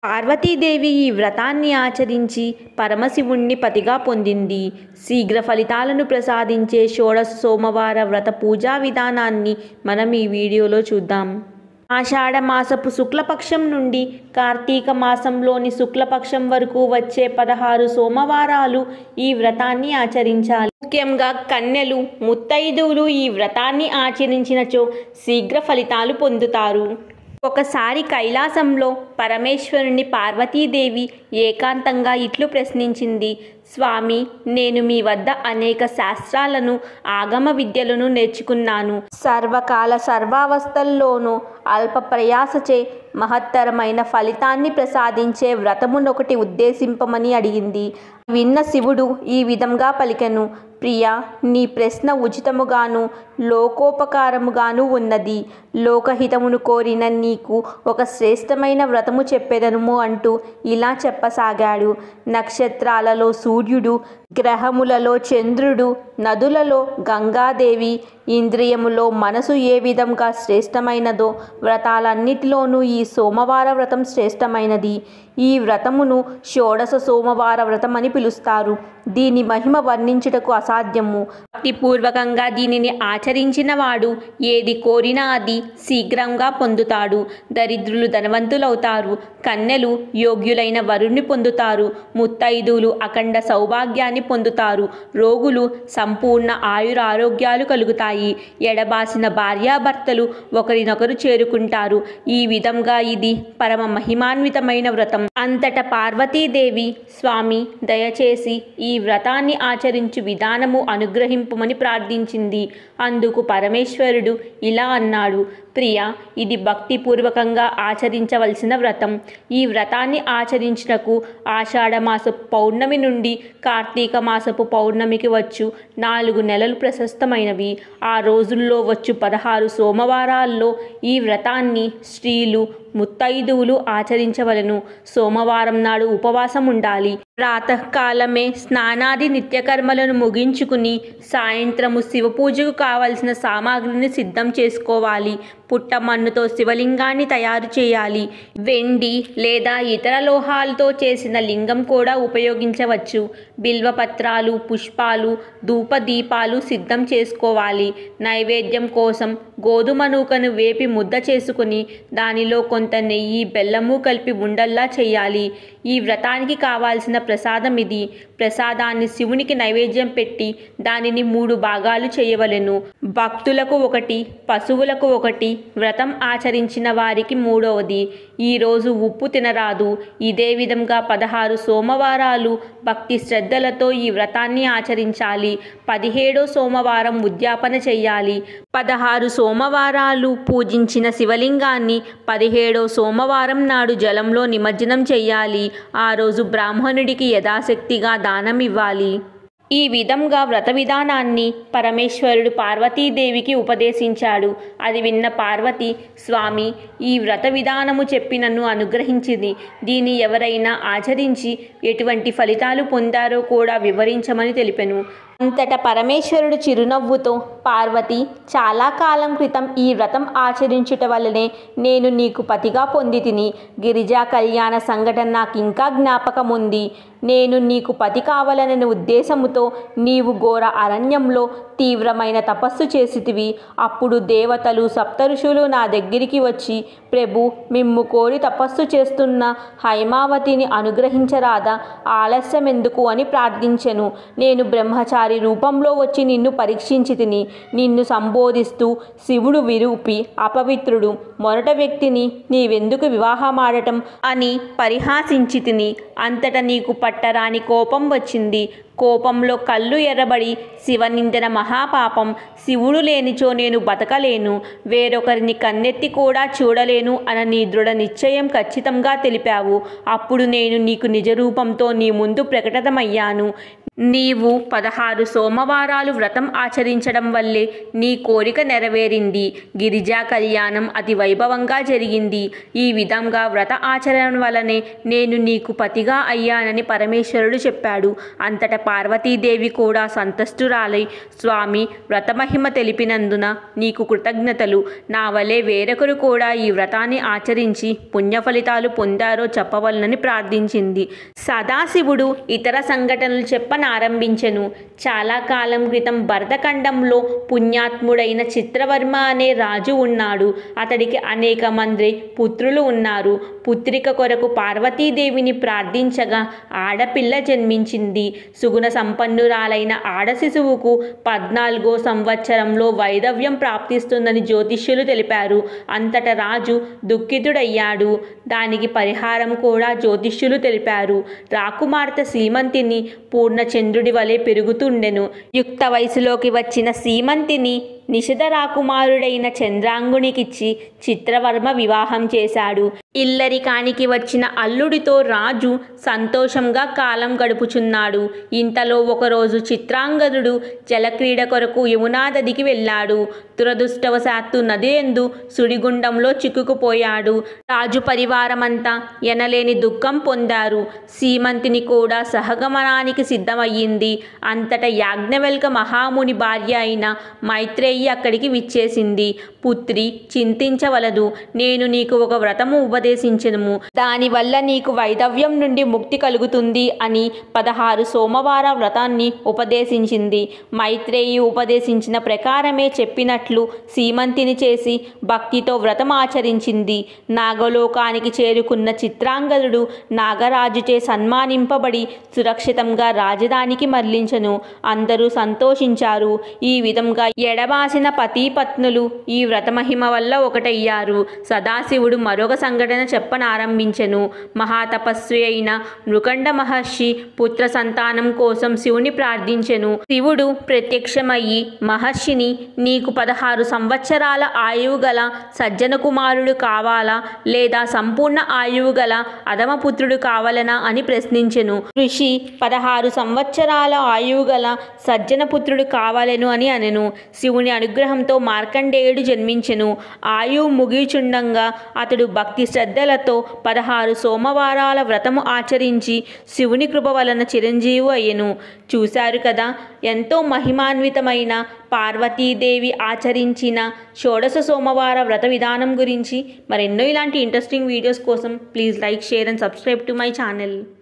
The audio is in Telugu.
పార్వతీదేవి ఈ వ్రతాన్ని ఆచరించి పరమశివుణ్ణి పతిగా పొందింది శీఘ్ర ఫలితాలను ప్రసాదించే షోడశ సోమవార వ్రత పూజా విధానాన్ని మనం ఈ వీడియోలో చూద్దాం ఆషాఢ మాసపు శుక్లపక్షం నుండి కార్తీక మాసంలోని శుక్లపక్షం వరకు వచ్చే పదహారు సోమవారాలు ఈ వ్రతాన్ని ఆచరించాలి ముఖ్యంగా కన్యలు ముత్తైదువులు ఈ వ్రతాన్ని ఆచరించినచో శీఘ్ర ఫలితాలు పొందుతారు ఒకసారి కైలాసంలో పరమేశ్వరుని పార్వతీదేవి ఏకాంతంగా ఇట్లు ప్రశ్నించింది స్వామి నేను మీ వద్ద అనేక శాస్త్రాలను ఆగమ విద్యలను నేర్చుకున్నాను సర్వకాల సర్వావస్థల్లోనూ అల్ప ప్రయాసచే మహత్తరమైన ఫలితాన్ని ప్రసాదించే వ్రతమునొకటి ఉద్దేశింపమని అడిగింది విన్న శివుడు ఈ విధంగా పలికెను ప్రియా నీ ప్రశ్న ఉచితముగాను లోకోపకారముగాను ఉన్నది లోకహితమును కోరిన నీకు ఒక శ్రేష్టమైన వ్రతము చెప్పెదనుము అంటూ ఇలా చెప్పసాగాడు నక్షత్రాలలో సూర్యుడు గ్రహములలో చంద్రుడు నదులలో గంగాదేవి ఇంద్రియములో మనసు ఏ విధంగా శ్రేష్టమైనదో వ్రతాలన్నిటిలోనూ ఈ సోమవార వ్రతం శ్రేష్టమైనది ఈ వ్రతమును షోడశ సోమవార వ్రతం అని పిలుస్తారు దీని మహిమ వర్ణించుటకు అసాధ్యము భక్తిపూర్వకంగా దీనిని ఆచరించిన వాడు ఏది కోరినా అది శీఘ్రంగా పొందుతాడు దరిద్రులు ధనవంతులవుతారు కన్నెలు యోగ్యులైన వరుణ్ణి పొందుతారు ముత్తైదువులు అఖండ సౌభాగ్యాన్ని పొందుతారు రోగులు సంపూర్ణ ఆయురారోగ్యాలు కలుగుతాయి ఎడబాసిన భార్యాభర్తలు ఒకరినొకరు చేరుకుంటారు ఈ విధంగా ఇది పరమ మహిమాన్వితమైన వ్రతం అంతట పార్వతీదేవి స్వామి దయచేసి ఈ వ్రతాన్ని ఆచరించు విధానము అనుగ్రహింపుమని ప్రార్థించింది అందుకు పరమేశ్వరుడు ఇలా అన్నాడు ప్రియ ఇది భక్తిపూర్వకంగా ఆచరించవలసిన వ్రతం ఈ వ్రతాన్ని ఆచరించుటకు ఆషాఢమాసపు పౌర్ణమి నుండి కార్తీక మాసపు పౌర్ణమికి వచ్చు నాలుగు నెలలు ప్రశస్తమైనవి ఆ రోజుల్లో వచ్చు పదహారు సోమవారాల్లో ఈ వ్రతాన్ని స్త్రీలు ముత్తైదువులు ఆచరించవలను సోమవారం నాడు ఉపవాసం ఉండాలి ప్రాతకాలమే స్నానాది నిత్యకర్మలను ముగించుకుని సాయంత్రము శివపూజకు కావలసిన సామాగ్రిని సిద్ధం చేసుకోవాలి పుట్టమన్నుతో శివలింగాన్ని తయారు చేయాలి వెండి లేదా ఇతర లోహాలతో చేసిన లింగం కూడా ఉపయోగించవచ్చు బిల్వపత్రాలు పుష్పాలు ధూపదీపాలు సిద్ధం చేసుకోవాలి నైవేద్యం కోసం గోధుమ నూకను వేపి ముద్ద చేసుకుని దానిలో కొంత నెయ్యి బెల్లము కలిపి ఉండల్లా చేయాలి ఈ వ్రతానికి కావాల్సిన ప్రసాదం ఇది ప్రసాదాన్ని శివునికి నైవేద్యం పెట్టి దానిని మూడు భాగాలు చేయవలెను భక్తులకు ఒకటి పశువులకు ఒకటి వ్రతం ఆచరించిన వారికి మూడవది ఈరోజు ఉప్పు తినరాదు ఇదే విధంగా పదహారు సోమవారాలు భక్తి శ్రద్ధలతో ఈ వ్రతాన్ని ఆచరించాలి పదిహేడో సోమవారం ఉద్యాపన చెయ్యాలి పదహారు సోమవారాలు పూజించిన శివలింగాన్ని పదిహేడో సోమవారం నాడు జలంలో నిమజ్జనం చెయ్యాలి ఆ రోజు బ్రాహ్మణుడికి యథాశక్తిగా దానం ఇవ్వాలి ఈ విధంగా వ్రత విధానాన్ని పరమేశ్వరుడు పార్వతీదేవికి ఉపదేశించాడు అది విన్న పార్వతి స్వామి ఈ వ్రత విధానము చెప్పి నన్ను అనుగ్రహించింది దీన్ని ఎవరైనా ఆచరించి ఎటువంటి ఫలితాలు పొందారో కూడా వివరించమని తెలిపెను అంతటా పరమేశ్వరుడు చిరునవ్వుతో పార్వతి చాలా కాలం క్రితం ఈ వ్రతం ఆచరించుట వల్లనే నేను నీకు పతిగా పొంది తిని గిరిజా కళ్యాణ సంఘటన నాకు ఇంకా జ్ఞాపకం ఉంది నేను నీకు పతి కావాలనే ఉద్దేశముతో నీవు ఘోర అరణ్యంలో తీవ్రమైన తపస్సు చేసితివి అప్పుడు దేవతలు సప్తఋషులు నా దగ్గరికి వచ్చి ప్రభు మిమ్ము కోరి తపస్సు చేస్తున్న హైమావతిని అనుగ్రహించరాదా ఆలస్యం ఎందుకు అని ప్రార్థించెను నేను బ్రహ్మచారి రూపంలో వచ్చి నిన్ను పరీక్షించి తిని నిన్ను సంబోధిస్తూ శివుడు విరూపి అపవిత్రుడు మొరట వ్యక్తిని నీవెందుకు వివాహమాడటం అని పరిహాసించి తిని అంతట నీకు పట్టరాని కోపం వచ్చింది కోపంలో కళ్ళు ఎర్రబడి శివనిందన మహాపాపం శివుడు లేనిచో నేను బతకలేను వేరొకరిని కన్నెత్తి కూడా చూడలేను అన్న నీ దృఢ నిశ్చయం ఖచ్చితంగా తెలిపావు అప్పుడు నేను నీకు నిజరూపంతో నీ ముందు ప్రకటితమయ్యాను నీవు పదహారు సోమవారాలు వ్రతం ఆచరించడం వల్లే నీ కోరిక నెరవేరింది గిరిజా కళ్యాణం అతి వైభవంగా జరిగింది ఈ విధంగా వ్రత ఆచరణ వలనే నేను నీకు పతిగా అయ్యానని పరమేశ్వరుడు చెప్పాడు అంతటా పార్వతీదేవి కూడా సంతస్తురాలై స్వామి వ్రతమహిమ తెలిపినందున నీకు కృతజ్ఞతలు నా వలె వేరొకరు కూడా ఈ వ్రతాన్ని ఆచరించి పుణ్య ఫలితాలు పొందారో చెప్పవలనని ప్రార్థించింది సదాశివుడు ఇతర సంఘటనలు చెప్పనారంభించెను చాలా కాలం క్రితం భరతఖండంలో పుణ్యాత్ముడైన చిత్రవర్మ అనే రాజు ఉన్నాడు అతడికి అనేక మంది పుత్రులు ఉన్నారు పుత్రిక కొరకు పార్వతీదేవిని ప్రార్థించగా ఆడపిల్ల జన్మించింది సుగుణ సంపన్నురాలైన ఆడ శిశువుకు పద్నాలుగో సంవత్సరంలో వైదవ్యం ప్రాప్తిస్తుందని జ్యోతిష్యులు తెలిపారు అంతట రాజు దుఃఖితుడయ్యాడు దానికి పరిహారం కూడా జ్యోతిష్యులు తెలిపారు రాకుమార్తె సీమంతిని పూర్ణచంద్రుడి వలె పెరుగుతుండెను యుక్త వయసులోకి వచ్చిన సీమంతిని నిషిధ రాకుమారుడైన చంద్రాంగునికిచ్చి చిత్రవర్మ వివాహం చేశాడు ఇల్లరికానికి వచ్చిన అల్లుడితో రాజు సంతోషంగా కాలం గడుపుచున్నాడు ఇంతలో ఒకరోజు చిత్రాంగదుడు జలక్రీడ కొరకు యమునా నదికి వెళ్ళాడు దురదృష్టవశాత్తు నది ఎందు సుడిగుండంలో చిక్కుకుపోయాడు రాజు పరివారమంతా ఎనలేని దుఃఖం పొందారు సీమంతిని కూడా సహగమనానికి సిద్ధమయ్యింది అంతట యాజ్ఞవల్క మహాముని భార్య అయిన మైత్రేయి అక్కడికి విచ్చేసింది పుత్రి చింతించవలదు నేను నీకు ఒక వ్రతము ఉపదేశించను దానివల్ల నీకు వైదవ్యం నుండి ముక్తి కలుగుతుంది అని పదహారు సోమవార వ్రతాన్ని ఉపదేశించింది మైత్రేయి ఉపదేశించిన ప్రకారమే చెప్పినట్లు సీమంతిని చేసి భక్తితో వ్రతం ఆచరించింది నాగలోకానికి చేరుకున్న చిత్రాంగదుడు నాగరాజుచే సన్మానింపబడి సురక్షితంగా రాజధానికి మరలించను అందరూ సంతోషించారు ఈ విధంగా ఎడబాసిన పతి పత్నులు ఈ వ్రతమహిమ వల్ల ఒకటయ్యారు సదాశివుడు మరొక సంఘటన చెప్పనారంభించెను మహాతపస్వి అయిన మృకండ మహర్షి పుత్ర సంతానం కోసం శివుని ప్రార్థించెను శివుడు ప్రత్యక్షమయ్యి మహర్షిని నీకు పదహారు సంవత్సరాల ఆయువు గల సజ్జన కుమారుడు కావాలా లేదా సంపూర్ణ ఆయువు గల అధమపుత్రుడు కావాలనా అని ప్రశ్నించెను ఋషి పదహారు సంవత్సరాల ఆయువు గల సజ్జన పుత్రుడు కావాలను అని అనెను శివుని అనుగ్రహంతో మార్కండేయుడు జన్మించెను ఆయువు ముగిచుండంగా అతడు భక్తి శ్రద్ధలతో పదహారు సోమవారాల వ్రతము ఆచరించి శివుని కృప వలన చిరంజీవి అయ్యెను చూశారు కదా ఎంతో మహిమాన్వితమైన పార్వతీదేవి ఆచరించిన షోడశ సోమవార వ్రత విధానం గురించి మరెన్నో ఇలాంటి ఇంట్రెస్టింగ్ వీడియోస్ కోసం please like share and subscribe to my channel